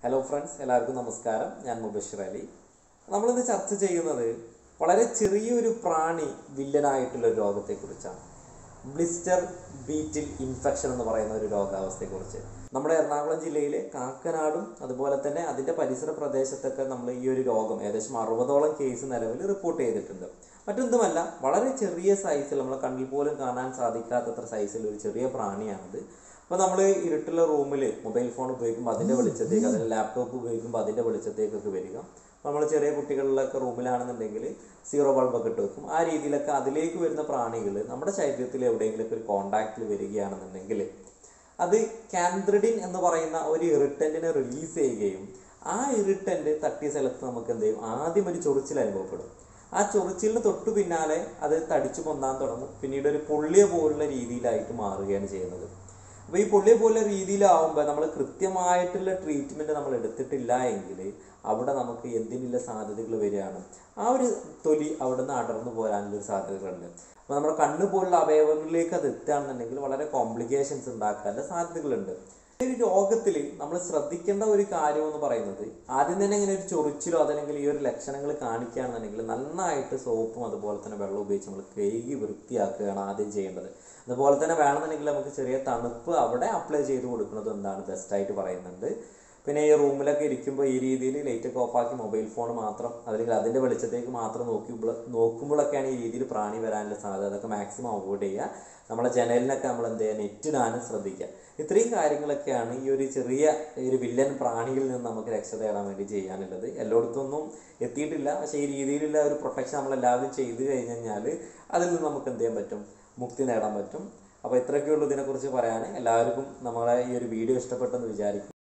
hello friends എല്ലാവർക്കും നമസ്കാരം ഞാൻ മുബഷിർ അലി നമ്മളിന്ന് ചർച്ച ചെയ്യുന്നത് വളരെ ചെറിയൊരു പ്രാണി വില്ലനായിട്ടുള്ള ഒരു രോഗത്തെക്കുറിച്ചാണ് ബ്ലിസ്റ്റർ ബീറ്റിൽ ഇൻഫെക്ഷൻ എന്ന് പറയുന്ന ഒരു രോഗാവസ്ഥയെക്കുറിച്ച് നമ്മുടെ എറണാകുളം ജില്ലയിലെ കാക്കനാടും അതുപോലെ തന്നെ അതിൻ്റെ പരിസര പ്രദേശത്തൊക്കെ നമ്മൾ ഈ ഒരു രോഗം ഏകദേശം അറുപതോളം കേസ് നിലവിൽ റിപ്പോർട്ട് ചെയ്തിട്ടുണ്ട് മറ്റൊന്നുമല്ല വളരെ ചെറിയ സൈസിൽ നമ്മളെ കണ്ണിൽ പോലും കാണാൻ സാധിക്കാത്തത്ര സൈസിൽ ഒരു ചെറിയ പ്രാണിയാണിത് അപ്പോൾ നമ്മൾ ഇരുട്ടുള്ള റൂമിൽ മൊബൈൽ ഫോൺ ഉപയോഗിക്കുമ്പോൾ അതിൻ്റെ വെളിച്ചത്തേക്ക് അതിൽ ലാപ്ടോപ്പ് ഉപയോഗിക്കുമ്പോൾ അതിൻ്റെ വെളിച്ചത്തേക്കൊക്കെ വരിക നമ്മൾ ചെറിയ കുട്ടികളിലൊക്കെ റൂമിലാണെന്നുണ്ടെങ്കിൽ സീറോ ബൾബൊക്കെ ഇട്ട് വെക്കും ആ രീതിയിലൊക്കെ അതിലേക്ക് വരുന്ന പ്രാണികൾ നമ്മുടെ ശരീരത്തിൽ എവിടെയെങ്കിലുമൊക്കെ ഒരു കോണ്ടാക്റ്റിൽ വരികയാണെന്നുണ്ടെങ്കിൽ അത് കാൻദ്രിഡിൻ എന്ന് പറയുന്ന ഒരു ഇറിറ്റൻറ്റിനെ റിലീസ് ചെയ്യുകയും ആ ഇറിറ്റൻറ്റ് തട്ടിയ സ്ഥലത്ത് നമുക്ക് എന്ത് ചെയ്യും ആദ്യം ഒരു ചൊറിച്ചിൽ അനുഭവപ്പെടും ആ ചൊറിച്ചിലിന് തൊട്ടു പിന്നാലെ അത് തടിച്ചു പൊന്താൻ തുടങ്ങും പിന്നീട് ഒരു പൊള്ളിയ പോലുള്ള രീതിയിലായിട്ട് മാറുകയാണ് ചെയ്യുന്നത് അപ്പോൾ ഈ പൊള്ളിയ പോലെ രീതിയിലാവുമ്പോൾ നമ്മൾ കൃത്യമായിട്ടുള്ള ട്രീറ്റ്മെൻറ്റ് നമ്മൾ എടുത്തിട്ടില്ല എങ്കിൽ അവിടെ നമുക്ക് എന്തിനുള്ള സാധ്യതകൾ വരികയാണ് ആ ഒരു തൊലി അവിടെ നിന്ന് അടർന്നു പോരാനുള്ള ഒരു സാധ്യതകളുണ്ട് അപ്പോൾ നമ്മുടെ കണ്ണ് പോലുള്ള അവയവങ്ങളിലേക്ക് അത് എത്തുകയാണെന്നുണ്ടെങ്കിൽ വളരെ കോംപ്ലിക്കേഷൻസ് ഉണ്ടാക്കാനുള്ള സാധ്യതകളുണ്ട് ഈ ഒരു രോഗത്തിൽ നമ്മൾ ശ്രദ്ധിക്കേണ്ട ഒരു കാര്യം എന്ന് പറയുന്നത് ആദ്യം തന്നെ ഇങ്ങനെ ഒരു ചൊറിച്ചിലോ അതല്ലെങ്കിൽ ഈ ഒരു ലക്ഷണങ്ങൾ കാണിക്കുകയാണെന്നുണ്ടെങ്കിൽ നന്നായിട്ട് സോപ്പും അതുപോലെ തന്നെ വെള്ളം ഉപയോഗിച്ച് നമ്മൾ കഴുകി വൃത്തിയാക്കുകയാണ് ആദ്യം ചെയ്യേണ്ടത് അതുപോലെ തന്നെ വേണമെന്നുണ്ടെങ്കിൽ നമുക്ക് ചെറിയ തണുപ്പ് അവിടെ അപ്ലൈ ചെയ്ത് കൊടുക്കുന്നത് എന്താണ് ബെസ്റ്റായിട്ട് പറയുന്നുണ്ട് പിന്നെ ഈ റൂമിലൊക്കെ ഇരിക്കുമ്പോൾ ഈ രീതിയിൽ ലൈറ്റൊക്കെ ഓഫാക്കി മൊബൈൽ ഫോൺ മാത്രം അല്ലെങ്കിൽ അതിൻ്റെ വെളിച്ചത്തേക്ക് മാത്രം നോക്കുമ്പോൾ നോക്കുമ്പോഴൊക്കെയാണ് ഈ രീതിയിൽ പ്രാണി വരാനുള്ള സാധ്യത അതൊക്കെ മാക്സിമം അവോയ്ഡ് ചെയ്യുക നമ്മളെ ജനലിനൊക്കെ നമ്മൾ എന്ത് ചെയ്യുക നെറ്റിടാനും ശ്രദ്ധിക്കുക ഇത്രയും കാര്യങ്ങളൊക്കെയാണ് ഈ ഒരു ചെറിയ ഈ ഒരു വില്ലൻ പ്രാണിയിൽ നിന്ന് നമുക്ക് രക്ഷ തേടാൻ വേണ്ടി ചെയ്യാനുള്ളത് എല്ലായിടത്തൊന്നും എത്തിയിട്ടില്ല പക്ഷേ ഈ രീതിയിലുള്ള ഒരു പ്രൊട്ടക്ഷൻ നമ്മളെല്ലാവരും ചെയ്തു കഴിഞ്ഞ് കഴിഞ്ഞാൽ അതിൽ നിന്ന് നമുക്ക് എന്ത് ചെയ്യാൻ പറ്റും മുക്തി നേടാൻ പറ്റും അപ്പോൾ ഇത്രയൊക്കെയുള്ളൂ ഇതിനെക്കുറിച്ച് പറയാൻ എല്ലാവർക്കും നമ്മളെ ഈ ഒരു വീഡിയോ ഇഷ്ടപ്പെട്ടെന്ന് വിചാരിക്കും